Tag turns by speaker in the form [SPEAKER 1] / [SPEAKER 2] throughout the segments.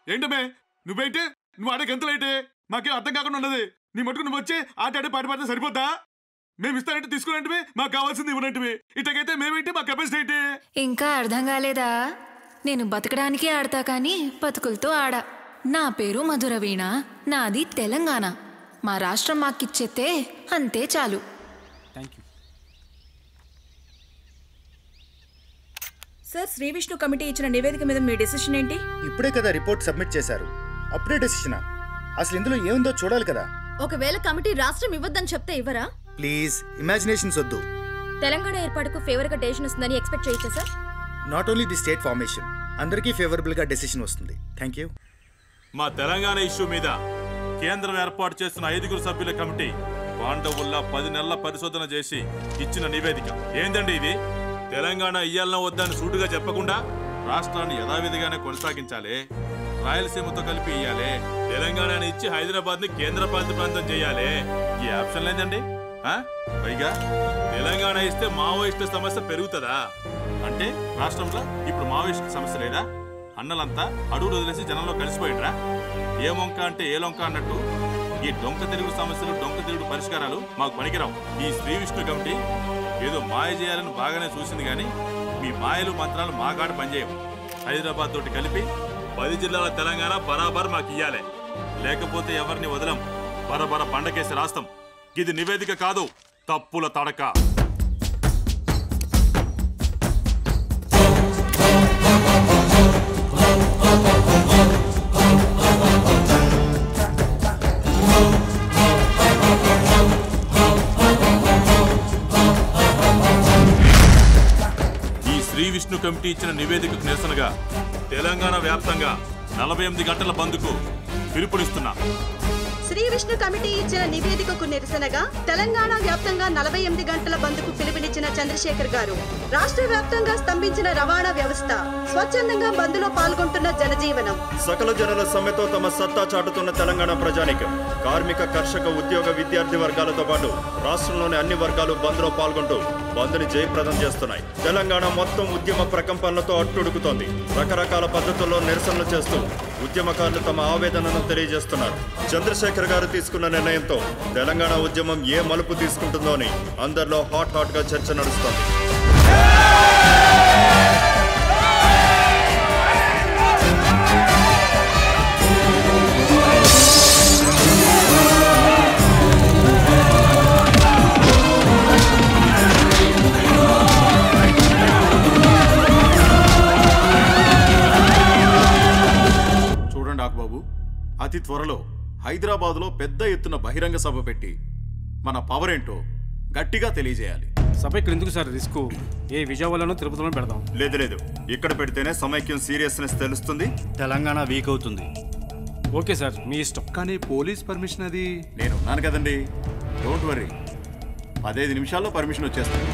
[SPEAKER 1] ఏంటమే నువ్వేంటి నువ్వు ఆడే గంతులేంటి మాకేం అర్థం కాకుండా ఉన్నది నీ మటుకు నువ్వు వచ్చి ఆట ఆడే పాట పాడితే సరిపోద్దా మేము ఇస్తానంటే తీసుకునేంటివి మాకు కావాల్సింది ఇవ్వనంటివి ఇటకైతే మేమేంటి మా కెపాసిటీ ఏంటి
[SPEAKER 2] ఇంకా అర్థం కాలేదా నేను బతకడానికి ఆడతా కానీ బతుకులతో ఆడా నా పేరు మధురవీణ నాది తెలంగాణ మా రాష్ట్రం మాకిచ్చేస్తే అంతే చాలు
[SPEAKER 3] thank you
[SPEAKER 4] sir Shri Vishnu committee ఇచ్చిన నివేదిక మీద మీ డెసిషన్ ఏంటి
[SPEAKER 5] ఇప్పుడే కదా రిపోర్ట్ సబ్మిట్ చేశారు అప్పుడే డెసిషనా అసలు ఇందులో ఏముందో చూడాలి కదా
[SPEAKER 6] ఒకవేళ కమిటీ రాష్ట్రం ఇవ్వద్దని చెప్తే ఇవ్వరా
[SPEAKER 5] ప్లీజ్ ఇమాజినేషన్స్ వద్దు
[SPEAKER 6] తెలంగాణ ఏర్పాటుకు ఫేవర్ గా డెసిషన్ వస్తుందని ఎక్స్పెక్ట్ చేయొచ్చా sir
[SPEAKER 5] not only the state formation అందరికీ ఫేవరబుల్ గా డెసిషన్ వస్తుంది థ్యాంక్ యూ
[SPEAKER 7] మా తెలంగాణ ఇష్యూ మీద కేంద్రం ఏర్పాటు చేస్తున్న ఐదుగురు సభ్యుల కమిటీ పాండవుల్లా పది నెలల పరిశోధన చేసి ఇచ్చిన నివేదిక ఏందండి ఇది తెలంగాణ ఇయ్యాలన వద్దని సూటుగా చెప్పకుండా రాష్ట్రాన్ని యథావిధిగానే కొనసాగించాలి రాయలసీమతో కలిపి ఇయ్యాలి తెలంగాణని ఇచ్చి హైదరాబాద్ ని కేంద్ర పాలిత ప్రాంతం చేయాలి ఈ ఆప్షన్ లేదండి ఆ? పైగా తెలంగాణ ఇస్తే మావోయిస్టు సమస్య పెరుగుతుందా అంటే రాష్ట్రంలో ఇప్పుడు మావోయిస్టు సమస్య లేదా అన్నలంతా అడుగులు వదిలేసి జనంలో కలిసిపోయినరా ఏ మొంక అంటే ఏ లొంక అన్నట్టు ఈ డొంక తెలుగు సమస్యలు డొంక తెలుగు పరిష్కారాలు మాకు పనికిరావు ఈ శ్రీ విష్ణు కమిటీ ఏదో మాయ చేయాలని బాగానే చూసింది కానీ మీ మాయలు మంత్రాలు మా కాడ పనిచేయవు హైదరాబాద్ తోటి కలిపి పది జిల్లాల తెలంగాణ బరాబర్ మాకు ఇయ్యాలి లేకపోతే ఎవరిని వదలం బరబర పండకేసి రాస్తాం ఇది నివేదిక కాదు తప్పుల తడక ఈ శ్రీ విష్ణు కమిటీ ఇచ్చిన నివేదికకు నిరసనగా తెలంగాణ వ్యాప్తంగా నలభై ఎనిమిది గంటల బంద్కు పిలుపునిస్తున్నా
[SPEAKER 8] శ్రీ విష్ణు కమిటీ ఇచ్చిన నివేదికకు నిరసనగా తెలంగాణ వ్యాప్తంగా నలభై ఎనిమిది గంటల బంద్కు పిలుపునిచ్చిన చంద్రశేఖర్ గారు రాష్ట్ర వ్యాప్తంగా స్తంభించిన రవాణా వ్యవస్థ స్వచ్ఛందంగా బంద్లో పాల్గొంటున్న జనజీవనం
[SPEAKER 9] సకల జనుల సమ్మెతో తమ సత్తా చాటుతున్న తెలంగాణ ప్రజానికం కార్మిక కర్షక ఉద్యోగ విద్యార్థి వర్గాలతో పాటు రాష్ట్రంలోని అన్ని వర్గాలు బంద్లో పాల్గొంటూ బంద్ని జయప్రదం చేస్తున్నాయి తెలంగాణ మొత్తం ఉద్యమ ప్రకంపనలతో అట్టుడుకుతోంది రకరకాల పద్ధతుల్లో నిరసనలు చేస్తూ ఉద్యమకారులు తమ ఆవేదనను తెలియజేస్తున్నారు చంద్రశేఖర్ గారు తీసుకున్న నిర్ణయంతో తెలంగాణ ఉద్యమం ఏ మలుపు తీసుకుంటుందో అని అందరిలో హాట్ హాట్ గా చర్చ నడుస్తోంది
[SPEAKER 1] చూడండి ఆకుబాబు అతి త్వరలో హైదరాబాద్లో పెద్ద ఎత్తున బహిరంగ సభ పెట్టి మన పవర్ ఏంటో గట్టిగా తెలియజేయాలి
[SPEAKER 3] సభ ఇక్కడ ఎందుకు సార్ రిస్క్ ఏ విజయవాడలోనో తిరుపతిలో పెడదాం
[SPEAKER 9] లేదు లేదు ఇక్కడ పెడితేనే సమైక్యం సీరియస్నెస్ తెలుస్తుంది
[SPEAKER 10] తెలంగాణ వీక్ అవుతుంది
[SPEAKER 3] ఓకే సార్ మీ ఇష్టం
[SPEAKER 1] కానీ పోలీస్ పర్మిషన్ అది నేను ఉన్నాను కదండి డోంట్ వరీ పదహైదు నిమిషాల్లో పర్మిషన్ వచ్చేస్తుంది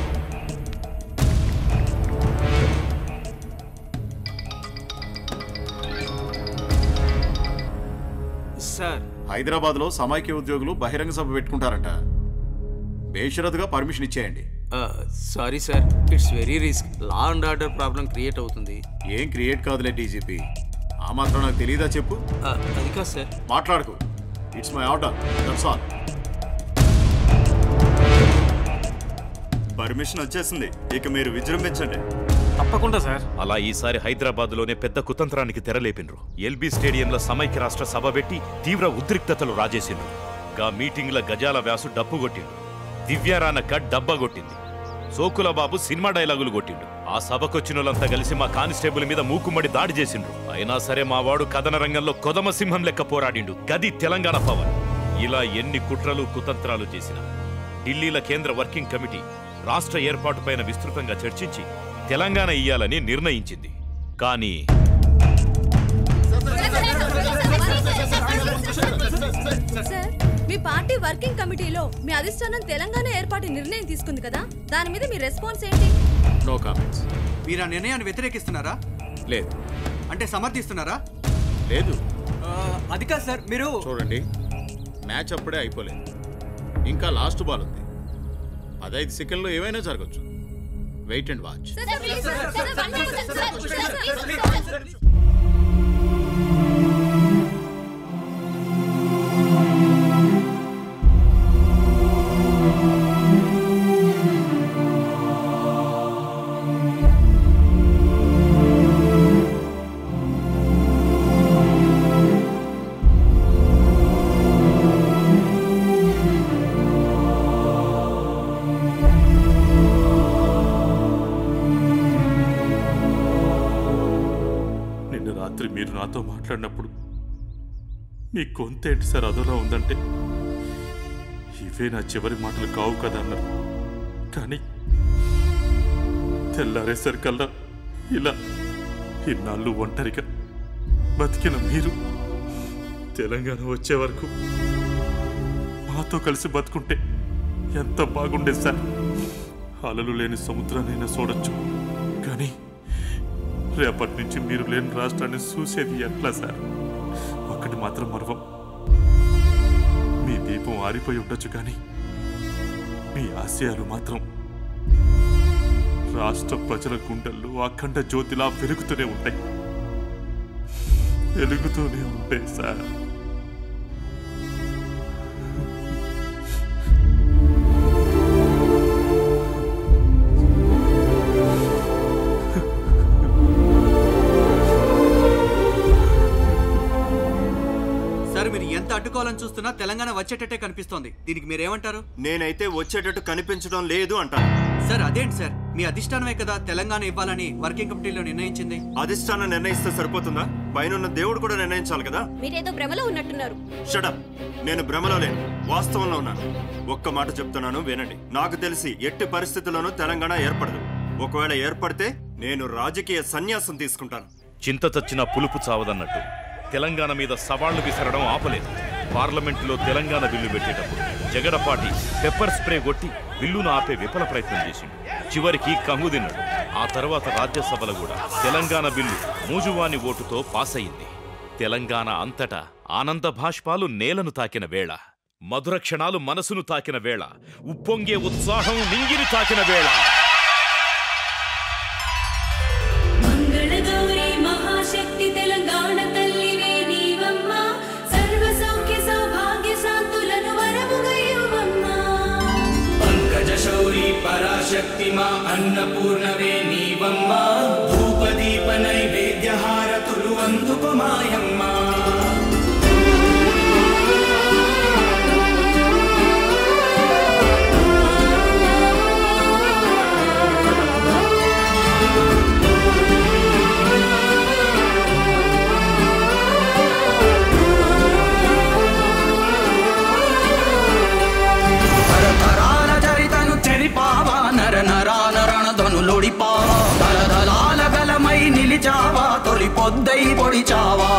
[SPEAKER 3] సార్
[SPEAKER 1] హైదరాబాద్లో సమైక్య ఉద్యోగులు బహిరంగ సభ పెట్టుకుంటారంట బేషరతుగా పర్మిషన్ ఇచ్చేయండి
[SPEAKER 11] sorry sir it's very risk law and order problem create అవుతుంది
[SPEAKER 1] ఏం క్రియేట్ కాదులే డీజీపీ ఆ మాత్రం నాకు తెలియదా చెప్పు
[SPEAKER 11] అది కాదు సార్
[SPEAKER 1] మాట్లాడుకో it's my order that's all
[SPEAKER 9] permission వచ్చేసింది ఇక మీరు విజృంభించండి
[SPEAKER 3] తప్పకుండా సార్
[SPEAKER 12] అలా ఈసారి హైదరాబాద్ లోనే పెద్ద కుతంత్రానికి తెరలేపినరు ఎల్బీ స్టేడియంలో సమైక్య రాష్ట్ర సభ పెట్టి తీవ్ర ఉద్రిక్తతలు రాజేసిండ్రు గా మీటింగ్ల గజాల వ్యాసు డప్పు కొట్టిండు దివ్యారానక్క డబ్బా కొట్టింది సోకుల బాబు సినిమా డైలాగులు కొట్టిండు ఆ సభకొచ్చినోళ్ళంతా కలిసి మా కానిస్టేబుల్ మీద మూకుమ్మడి దాడి చేసిండ్రు అయినా సరే మా వాడు కథన రంగంలో కొదమ సింహం లెక్క పోరాడిండు గది తెలంగాణ పవన్ ఇలా ఎన్ని కుట్రలు కుతంత్రాలు చేసినా ఢిల్లీల కేంద్ర వర్కింగ్ కమిటీ రాష్ట్ర ఏర్పాటుపైన విస్తృతంగా చర్చించి తెలంగాణ ఇయ్యాలని నిర్ణయించింది కానీ
[SPEAKER 6] సార్ మీ పార్టీ వర్కింగ్ కమిటీలో మీ అధిష్టానం తెలంగాణ ఏర్పాటు నిర్ణయం తీసుకుంది కదా దాని మీద మీ రెస్పాన్స్ ఏంటి
[SPEAKER 1] నో కామెంట్స్
[SPEAKER 13] మీరు ఆ నిర్ణయాన్ని వ్యతిరేకిస్తున్నారా
[SPEAKER 1] లేదు
[SPEAKER 13] అంటే సమర్థిస్తున్నారా
[SPEAKER 1] లేదు
[SPEAKER 13] అది కాదు సార్ మీరు
[SPEAKER 1] చూడండి మ్యాచ్ అప్పుడే అయిపోలేదు ఇంకా లాస్ట్ బాల్ ఉంది పదహైదు సెకండ్లో ఏమైనా జరగచ్చు wait and watch
[SPEAKER 6] sir, please, sir, sir, one minute, sir, sir, sir, please, sir.
[SPEAKER 7] మీ గొంతేంటి సార్ అదోలా ఉందంటే ఇవే నా చివరి మాటలు కావు కదా అన్నారు కానీ తెల్లారేసరికల్లా ఇలా ఇన్నాళ్ళు ఒంటరిగా బతికిన మీరు తెలంగాణ వచ్చే వరకు మాతో కలిసి బతుకుంటే ఎంత బాగుండేది సార్ అలలు లేని సముద్రానైనా చూడొచ్చు కానీ రేపటి నుంచి మీరు లేని రాష్ట్రాన్ని చూసేది ఎట్లా సార్ ఒక్కటి మాత్రం మరవం మీ దీపం ఆరిపోయి ఉండొచ్చు కానీ మీ ఆశయాలు మాత్రం రాష్ట్ర ప్రజల గుండెల్లో అఖండ జ్యోతిలా వెలుగుతూనే ఉంటాయి వెలుగుతూనే ఉంటాయి సార్
[SPEAKER 13] సార్ మీరు ఎంత అడ్డుకోవాలని చూస్తున్నా తెలంగాణ వచ్చేటట్టే కనిపిస్తోంది దీనికి మీరేమంటారు
[SPEAKER 9] నేనైతే వచ్చేటట్టు కనిపించడం లేదు అంటాను
[SPEAKER 13] సార్ అదేంటి సార్ మీ అధిష్టానమే కదా తెలంగాణ ఇవ్వాలని వర్కింగ్ కమిటీలో నిర్ణయించింది
[SPEAKER 9] అధిష్టానం నిర్ణయిస్తే సరిపోతుందా పైన దేవుడు కూడా నిర్ణయించాలి కదా
[SPEAKER 6] మీరేదో భ్రమలో ఉన్నట్టున్నారు
[SPEAKER 9] షటప్ నేను భ్రమలో లేను వాస్తవంలో ఉన్నాను ఒక్క మాట చెప్తున్నాను వినండి నాకు తెలిసి ఎట్టి పరిస్థితుల్లోనూ తెలంగాణ ఏర్పడదు ఒకవేళ ఏర్పడితే నేను రాజకీయ సన్యాసం తీసుకుంటాను
[SPEAKER 12] చింత చచ్చిన పులుపు చావదన్నట్టు తెలంగాణ మీద సవాళ్లు విసరడం ఆపలేదు పార్లమెంటులో తెలంగాణ బిల్లు పెట్టేటప్పుడు జగడపాటి పెప్పర్ స్ప్రే కొట్టి బిల్లును ఆపే విఫల ప్రయత్నం చేసిండు చివరికి కంగు తిన్నాడు ఆ తర్వాత రాజ్యసభలో కూడా తెలంగాణ బిల్లు మూజువాని ఓటుతో పాస్ అయింది తెలంగాణ అంతటా ఆనంద భాష్పాలు నేలను తాకిన వేళ మధుర క్షణాలు మనసును తాకిన వేళ ఉప్పొంగే ఉత్సాహం నింగిని తాకిన వేళ
[SPEAKER 10] మంగళగౌరి మహాశక్తి తెలంగాణ తల్లివే నీవమ్మ సర్వ సౌఖ్య సౌభాగ్య శాంతులను వరముగయ్యువమ్మ
[SPEAKER 14] పంకజ శౌరి పరాశక్తి మా అన్నపూర్ణవే నీవమ్మ ధూపదీప నైవేద్య హారతులు అందుకు మాయమ్మ తరతరాల చరితను చెరిపావా నర నరాన రణధనులొడిపావా దళదళాల గలమై నిలిచావా తొలి పొద్దై పొడిచావా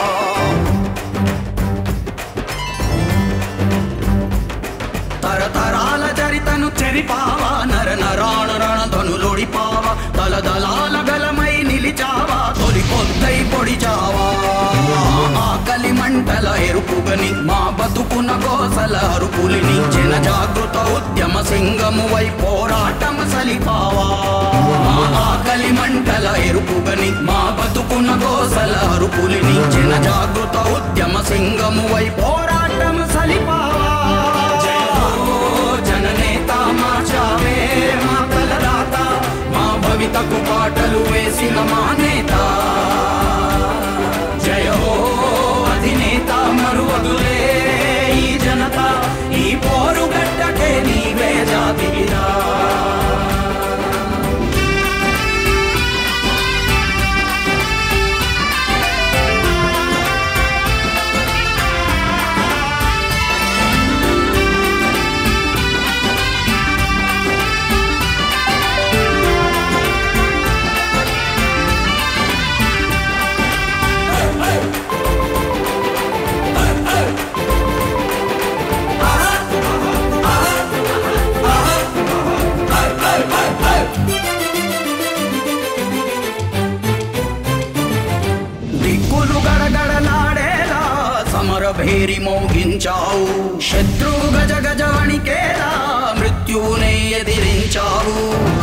[SPEAKER 14] తరతరాల చరితను చెరిపావా నర నరాణ రణధనులొడిపావా దళదళాల గలమై నిలిచావా తొలి పొద్దై పొడిచావా ఆకలి మంటల ఎరుపుగని మా బతుకున కోసల అరుపులిని జన జాగృత ఉద్యమ సింగము వై పోరాటం సలిపావా మా ఆకలి మంటల ఎరుపుగని మా బతుకున కోసల అరుపులిని జన జాగృత ఉద్యమ సింగము వై పోరాటం సలిపావా జయ హో జననేత మా చావే మా కలరాత మా భవితకు పాటలు వేసిన మా నేత జయ హో అధినేత మరువదులే ఈ జనత ఈ పోరు గడ్డకే నీవే జాతిరా దిక్కులు గడగడలాడేలా సమర భేరి మోగించావు శత్రువు గజ గజ వణికేలా మృత్యువునే ఎదిరించావు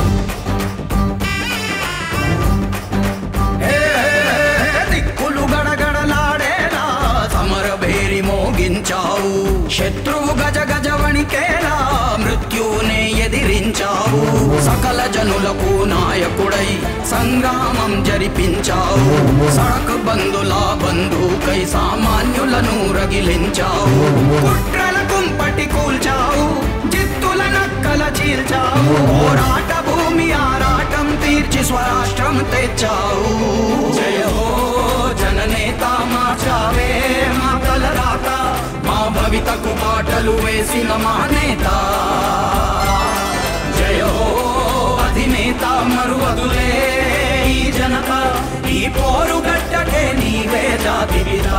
[SPEAKER 14] ఏ, దిక్కులు గడగడలాడేలా సమర భేరి మోగించావు శత్రువు గజ గజ వణికేలా మృత్యువునే ఎదిరించావు సకల జనులకు నాయకుడై సంగ్రామం జరిపించావు సడక్ బంధుల బంధుకై సామాన్యులను రగిలించావు కుట్రల కుంపటి కూల్చావు జిత్తుల నక్కల చీల్చావు పోరాట భూమి ఆరాటం తీర్చి స్వరాష్ట్రం తెచ్చావు జయ హో జననేత మా చావే మా కలరా కవితకు పాటలు వేసిన మహనేత జయ హో అధినేత మరువదులే ఈ జనత ఈ పోరు గట్టకే నీవే జాతివిదా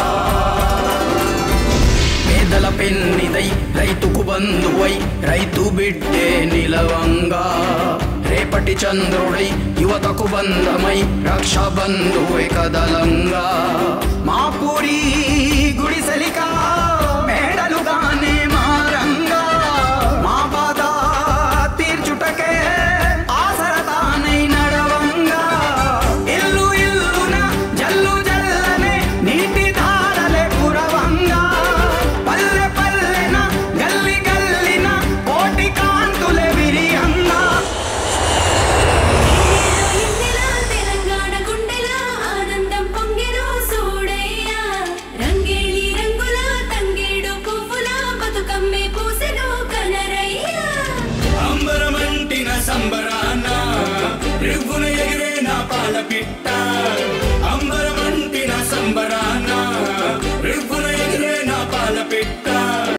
[SPEAKER 14] పేదల పెన్నిదై రైతుకు బంధువై రైతు బిడ్డే నిలవంగా రేపటి చంద్రుడై యువతకు బంధమై రక్ష బంధువే కదలంగా మా పూరి గుడిసెలికా